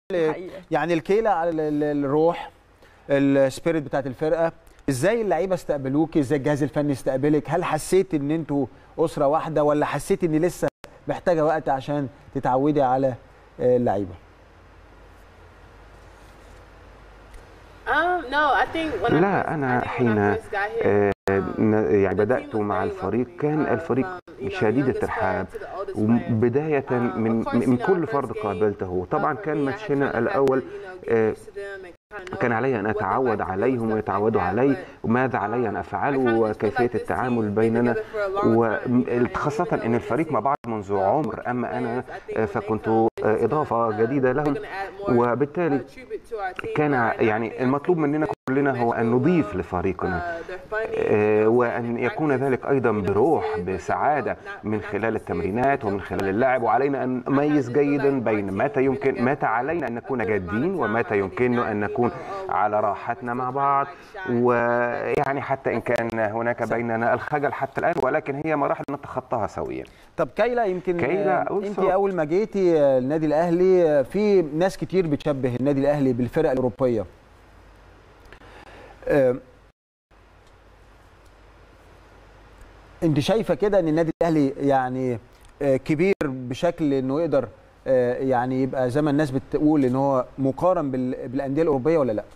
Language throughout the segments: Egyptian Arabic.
حقيقة. يعني الكيله على ال- ال- الروح السبيريت بتاعت الفرقه ازاي اللعيبه استقبلوك ازاي الجهاز الفني استقبلك هل حسيت ان انتوا اسره واحده ولا حسيت ان لسه محتاجه وقت عشان تتعودي على آه، اللعيبه Um, no, I think when I first- لا I أنا think when I حين first got here, آه، um, ن- يعني the team بدأت was مع very الفريق welcoming, كان uh, الفريق from, you know, شديد youngest الترحاب player to the oldest player. وبداية Um, من of course, من you know, كل our فرد first game, قابلته uh, طبعا for كان me, I had ماتشنا kinda had to, الأول you know, get آه، used to them and kinda know كان علي أن what they're أتعود like to do and عليهم stuff like ويتعودوا that, علي but, وماذا علي أن um, I أفعله kinda just feel وكيفية like this التعامل team been بيننا together for a long time, you know, and وخاصة even though أن we're الفريق مع missing, بعض منذ uh, عمر more أما أنا players, I think آه، when they فكنت come, آه، it's gonna, إضافة uh, جديدة they're لهم gonna add more, وبالتالي uh, tribute to our team, كان and I think- يعني I المطلوب think مننا they كلنا هو mesh أن real نضيف well. لفريقنا Uh, they're funny, آه، you know, وأن they يكون practice, ذلك أيضا you know, بروح serious, but you know, بسعادة not- من not خلال too serious, التمرينات but ومن just خلال like اللعب that. وعلينا أن I نميز kinda just feel جيدا like بين our متى team has been يمكن together متى for علينا أن a نكون good amount of جادين time. ومتى I think يمكننا not, أن you نكون know, oh, على we're راحتنا still مع trying to, بعض like, shine. ويعني حتى إن كان هناك بيننا الخجل حتى الآن ولكن هي مراحل نتخطاها سويا طب كيلا يمكن كيلا آه، انت also- اول ما جيتي آه، النادي الاهلي آه، في ناس كتير بتشبه النادي الاهلي بالفرق الاوروبيه آه، انت شايفه كده ان النادي الاهلي يعني آه، كبير بشكل انه يقدر آه، يعني يبقى زي ما الناس بتقول ان هو مقارن بال- بالانديه الاوروبيه ولا لا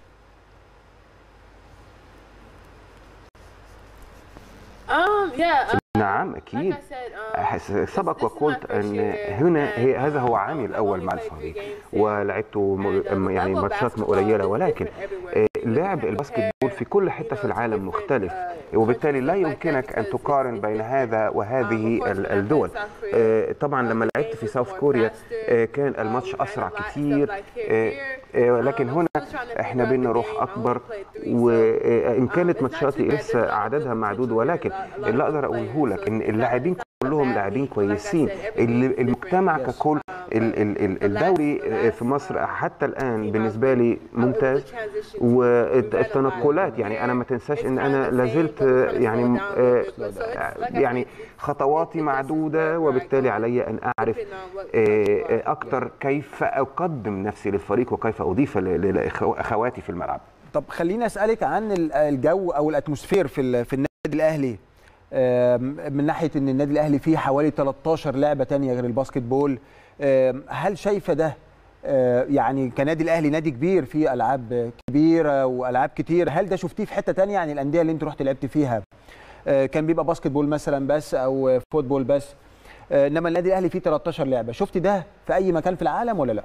Um, yeah, uh, نعم like أكيد I said, um, أحس- this- سبق this is my وقلت first أن year هنا and, هي هذا هو um, عامي I've الأول only مع played three الفريق games here. ولعبت م- And, uh, the يعني level of ماتشات basketball قليلة is ولكن different everywhere. آه، You لعب can't الباسكت compare, بول في كل you حتة know, في to العالم different, مختلف uh, وبالتالي لا countries like that يمكنك أن because تقارن it's بين different. هذا وهذه Um, of course, ال- when I played الدول South Korea, آه، طبعا uh, لما the لعبت games في was ساوث more كوريا faster. آه، كان Uh, الماتش we ran a أسرع lot and stuff كتير like here. آه، Here, آه، um, لكن I'm هنا still trying to احنا figure out بينا the روح game. I only أكبر played three, so, وإن um, كانت it's not ماتشاتي too bad. لسه There's a lot of عددها good معدود potential here, ولكن a lot- a lot of اللي good أقدر players. أقوله لك So إن it's not- اللاعبين it's not كلهم bad لاعبين league, but like I كويسين said, every ال- league is المجتمع different. ككل Um, ال- ال- ال- the last- الدوري the في last, مصر uh, حتى الآن team I بالنسبة was لي with, uh, it was a ممتاز transition team. We ran a lot. والتنقلات يعني أنا ما تنساش It's إن kind أنا of the لازلت same, but we kinda يعني slowed down a آه، little bit. But so it's- like I يعني said, it's- خطواتي it's just معدودة wherever I وبالتالي go, علي أن أعرف depending on what آه، country I آه، أكتر كيف أقدم نفسي للفريق وكيف أضيف لأخواتي في الملعب طب خليني اسالك عن ال- الجو او الاتموسفير في ال- في النادي الاهلي آم، من ناحيه ان النادي الاهلي فيه حوالي 13 لعبه تانية غير الباسكت بول آم، هل شايفه ده آه، يعني كنادي الاهلي نادي كبير فيه العاب كبيره والعاب كتير هل ده شفتيه في حته تانية عن الانديه اللي انت رحت لعبت فيها آه، كان بيبقى باسكت بول مثلا بس او فوتبول بس آه، انما النادي الاهلي فيه 13 لعبه شفت ده في اي مكان في العالم ولا لا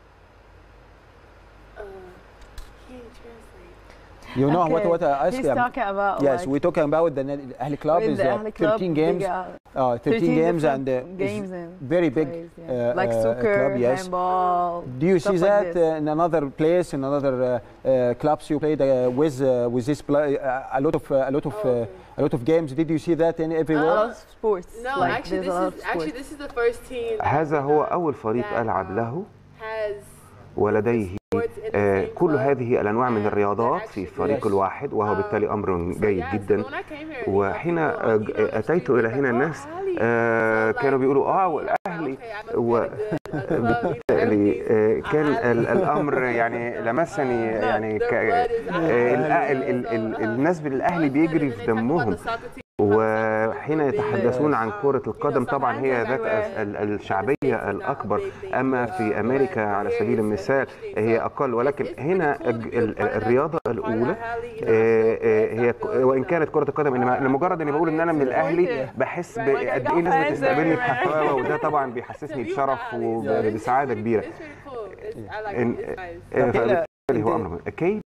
Uh, can't translate. you know Okay. what what I asked He's them? talking about Yes, like, we're talking about the Nadi- Ahli club with is the uh, Ahly club, 13 they games, got uh, 13 games different and uh, is games and very big. plays, yeah. uh, like uh, soccer, club, yes. handball. Do you see stuff like that this. uh, in another place, in another uh, uh, clubs you played uh, with uh, with this play, uh, a lot of uh, a lot of Oh, uh, okay. a lot of games? Did you see that in a everywhere? lot of sports. No, like, actually, there's a lot this of is actually sports. this is the first team. that, هذا هو uh, أول فريق that, ألعب um, له has ولديه sports in the آه، same كل club. هذه الأنواع من and الرياضات that في actually فريق Yes. الواحد وهو بالتالي أمر So جيد yeah, so جدا when I came here, you know, وحين people, آه، you know, the أتيت street إلى was هنا like, الناس "Oh, Ahly." آه، So, كانوا like, بيقولوا آه for me, والأهلي okay, I must و- be at a good, uh, club, you know, بالتالي everything's آه، كان Ahly. ال- الأمر يعني لمسني يعني ك- آه، ال- ال- ال- ال- الناس بالأهلي بيجري في دمهم وحين يتحدثون عن كرة القدم طبعا هي ذات ال- الشعبية الأكبر أما في أمريكا على سبيل المثال هي أقل ولكن هنا الج- ال- ال- الرياضة الأولى آه، آه، هي ك- وإن كانت كرة القدم إنما لمجرد إني بقول إن أنا من الأهلي بحس بقد إيه الناس بتستقبلني بحفاوة وده طبعا بيحسسني بشرف وبسعادة كبيرة إن- آه، فبالتالي هو أمر مهم. كيف